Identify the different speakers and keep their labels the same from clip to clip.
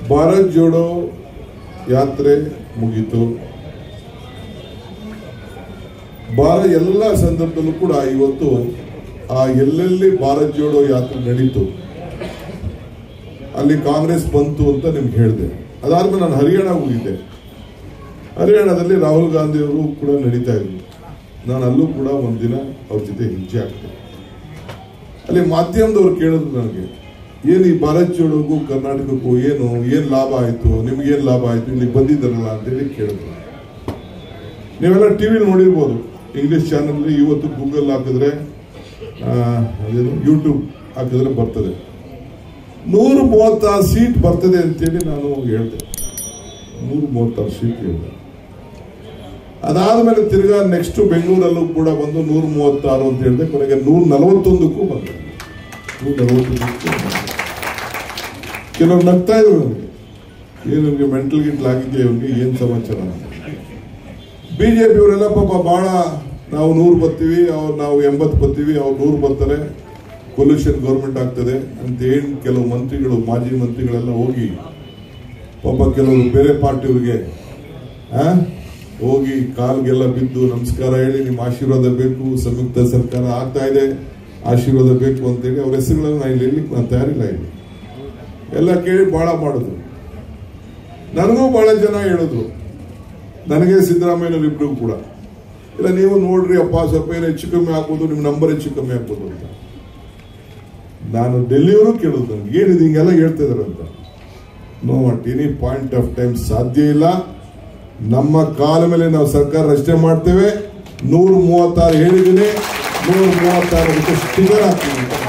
Speaker 1: ಭಾರತ್ ಜೋಡೋ ಯಾತ್ರೆ ಮುಗೀತು ಭಾರ ಎಲ್ಲ ಸಂದರ್ಭದಲ್ಲೂ ಕೂಡ ಇವತ್ತು ಆ ಎಲ್ಲೆಲ್ಲಿ ಭಾರತ್ ಜೋಡೋ ಯಾತ್ರೆ ನಡೀತು ಅಲ್ಲಿ ಕಾಂಗ್ರೆಸ್ ಬಂತು ಅಂತ ನಿಮ್ಗೆ ಹೇಳಿದೆ ಅದಾದ್ಮೇಲೆ ನಾನು ಹರಿಯಾಣ ಹೋಗಿದ್ದೆ ಹರಿಯಾಣದಲ್ಲಿ ರಾಹುಲ್ ಗಾಂಧಿ ಅವರು ಕೂಡ ನಡೀತಾ ಇದ್ರು ನಾನು ಅಲ್ಲೂ ಕೂಡ ಒಂದಿನ ಅವ್ರ ಜೊತೆ ಹೆಜ್ಜೆ ಆಗ್ತದೆ ಅಲ್ಲಿ ಮಾಧ್ಯಮದವ್ರು ಕೇಳಿದ್ರು ನನಗೆ ಏನು ಈ ಭಾರತ್ ಜೋಡೋಗೂ ಕರ್ನಾಟಕಕ್ಕೂ ಏನು ಏನ್ ಲಾಭ ಆಯ್ತು ನಿಮ್ಗೆ ಏನ್ ಲಾಭ ಆಯ್ತು ಇಲ್ಲಿ ಬಂದಿದ್ದಾರಲ್ಲ ಅಂತೇಳಿ ಕೇಳಿದ್ರು ನೀವೆಲ್ಲ ಟಿವಿ ನೋಡಿರ್ಬೋದು ಇಂಗ್ಲಿಷ್ ಚಾನಲ್ ಇವತ್ತು ಗೂಗಲ್ ಹಾಕಿದ್ರೆ ಆ, ಅದೇನು ಯೂಟ್ಯೂಬ್ ಹಾಕಿದ್ರೆ ಬರ್ತದೆ ನೂರ ಮೂವತ್ತಾರು ಸೀಟ್ ಬರ್ತದೆ ಅಂತೇಳಿ ನಾನು ಹೇಳಿದೆ ನೂರ ಮೂವತ್ತಾರು ಸೀಟ್ ಹೇಳಿದೆ ಅದಾದ್ಮೇಲೆ ತಿರ್ಗಾ ನೆಕ್ಸ್ಟ್ ಬೆಂಗಳೂರಲ್ಲೂ ಕೂಡ ಬಂದು ನೂರ ಮೂವತ್ತಾರು ಅಂತ ಹೇಳಿದೆ ಕೊನೆಗೆ ನೂರ ನಲವತ್ತೊಂದಕ್ಕೂ ಬಂದೆ ನೂರ ನಲವತ್ತೊಂದಕ್ಕೂ ಬಂದೆ. ಕೆಲವ್ರು ನಗ್ತಾ ಇದ್ರು ನನಗೆ ಏನು ನಿಮಗೆ ಮೆಂಟಲ್ ಗಿಂಟಲ್ ಆಗಿದೆಯಾ ಇವ್ರಿಗೆ ಏನ್ ಸಮಾಚಾರ ಬಿಜೆಪಿ ಅವರೆಲ್ಲ ಪಾಪ ಬಹಳ ನಾವು ನೂರು ಬರ್ತೀವಿ ಅವ್ರು ನಾವು ಎಂಬತ್ತು ಬರ್ತೀವಿ ಅವ್ರು ನೂರು ಬರ್ತಾರೆ ಪೊಲ್ಯೂಷನ್ ಗೌರ್ಮೆಂಟ್ ಆಗ್ತದೆ ಅಂತ ಏನ್ ಕೆಲವು ಮಂತ್ರಿಗಳು ಮಾಜಿ ಮಂತ್ರಿಗಳೆಲ್ಲ ಹೋಗಿ ಪಾಪ ಕೆಲವರು ಬೇರೆ ಪಾರ್ಟಿಯವ್ರಿಗೆ ಆ, ಹೋಗಿ ಕಾಲ್ಗೆಲ್ಲ ಬಿದ್ದು ನಮಸ್ಕಾರ ಹೇಳಿ ನಿಮ್ಮ ಆಶೀರ್ವಾದ ಬೇಕು ಸಂಯುಕ್ತ ಸರ್ಕಾರ ಆಗ್ತಾ ಇದೆ ಆಶೀರ್ವಾದ ಬೇಕು ಅಂತೇಳಿ ಅವ್ರ ಹೆಸರುಗಳನ್ನ ನಾನು ಇಲ್ಲಿ ಹೇಳಲಿಕ್ಕೆ ನಾನು ತಯಾರಿಲ್ಲ ಇಲ್ಲಿ ಎಲ್ಲ ಕೇಳಿ ಬಹಳ ಮಾಡಿದ್ರು ನನಗೂ ಬಹಳ ಜನ ಹೇಳಿದ್ರು ನನಗೆ ಸಿದ್ದರಾಮಯ್ಯನವ್ರು ಇಬ್ರಿಗೂ ಕೂಡ ಇಲ್ಲ ನೀವು ನೋಡ್ರಿ ಅಪ್ಪ ಸ್ವಲ್ಪ ಏನೋ ಹೆಚ್ಚು ಕಮ್ಮಿ ಆಗ್ಬೋದು ನಿಮ್ಮ ನಂಬರ್ ಹೆಚ್ಚು ಕಮ್ಮಿ ಆಗ್ಬೋದು ಅಂತ ನಾನು ಡೆಲ್ಲಿಯವರು ಕೇಳಿದ್ರು ನನಗೆ ಏನಿದೆ ಹಿಂಗೆಲ್ಲ ಹೇಳ್ತಾ ಇದಾರೆ ಅಂತ no at any point of time ಸಾಧ್ಯ ಇಲ್ಲ ನಮ್ಮ ಕಾಲ ಮೇಲೆ ನಾವು ಸರ್ಕಾರ ರಚನೆ ಮಾಡ್ತೇವೆ ನೂರ ಮೂವತ್ತಾರು ಹೇಳಿದ್ದೀನಿ ನೂರ ಮೂವತ್ತಾರು ಸ್ಟಿಕರ್ ಹಾಕ್ತೀನಿ ಅಂತ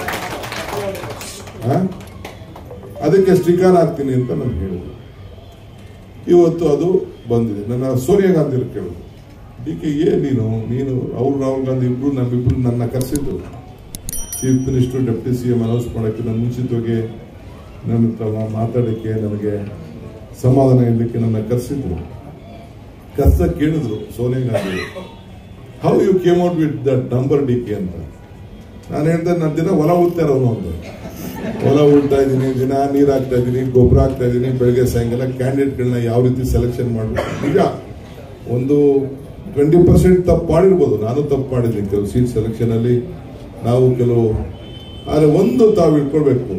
Speaker 1: ಆ? ಅದಕ್ಕೆ ಸ್ಟಿಕರ್ ಹಾಕ್ತೀನಿ ಅಂತ ನಾನು ಹೇಳಿದೆ ಇವತ್ತು ಅದು ಬಂದಿದೆ ನನ್ನ ಸೋನಿಯಾ ಗಾಂಧಿ ಅವ್ರು ಕೇಳಿದ್ರು ಡಿ ಕೆ ಏ ನೀನು ನೀನು ಅವ್ರು ರಾಹುಲ್ ಗಾಂಧಿ ಇಬ್ರು ನಮ್ಮಿಬ್ರು ನನ್ನ ಕರೆಸಿದ್ರು chief minister deputy C M announce ಮಾಡೋಕ್ಕೆ ನಾನು ಮುಂಚಿತವಾಗಿ ನನ್ನ ಹತ್ರ ಮಾತಾಡೋಕ್ಕೆ ನನಗೆ ಸಮಾಧಾನ ಹೇಳಲಿಕ್ಕೆ ನನ್ನ ಕರೆಸಿದ್ರು ಕಷ್ಟ ಕೇಳಿದ್ರು Sonia Gandhi how you came out with that number D K ಅಂತ ನಾನು ಹೇಳ್ದೆ ನನ್ನ ದಿನ ಹೊಲ ಉಳ್ತಾ ಇರೋನು ಅಂತ ಹೊಲ ಉಳ್ತಾ ಇದ್ದೀನಿ ದಿನ ನೀರು ಹಾಕ್ತಾ ಇದ್ದೀನಿ ಗೊಬ್ಬರ ಹಾಕ್ತಾ ಇದ್ದೀನಿ ಬೆಳಗ್ಗೆ ಸಾಯಂಕಾಲ ಕ್ಯಾಂಡಿಡೇಟ್ಗಳನ್ನ ಯಾವ ರೀತಿ ಸೆಲೆಕ್ಷನ್ ಮಾಡಬೇಕು ನಿಜ ಒಂದು ಟ್ವೆಂಟಿ ಪರ್ಸೆಂಟ್ ತಪ್ಪು ಮಾಡಿರ್ಬೋದು ನಾನು ತಪ್ಪು ಮಾಡಿದ್ದೀನಿ ಕೆಲವು ಸೀಟ್ ಸೆಲೆಕ್ಷನ್ ಅಲ್ಲಿ ನಾವು ಕೆಲವು ಆದರೆ ಒಂದು ತಾವು ಇಟ್ಕೊಳ್ಬೇಕು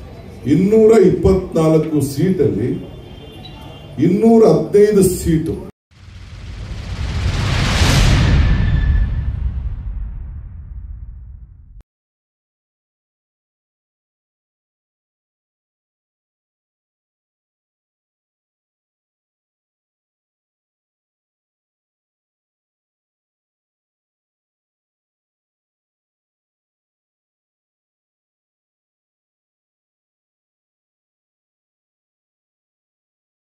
Speaker 1: ಇನ್ನೂರ ಇಪ್ಪತ್ನಾಲ್ಕು ಸೀಟಲ್ಲಿ ಇನ್ನೂರ ಹದಿನೈದು ಸೀಟು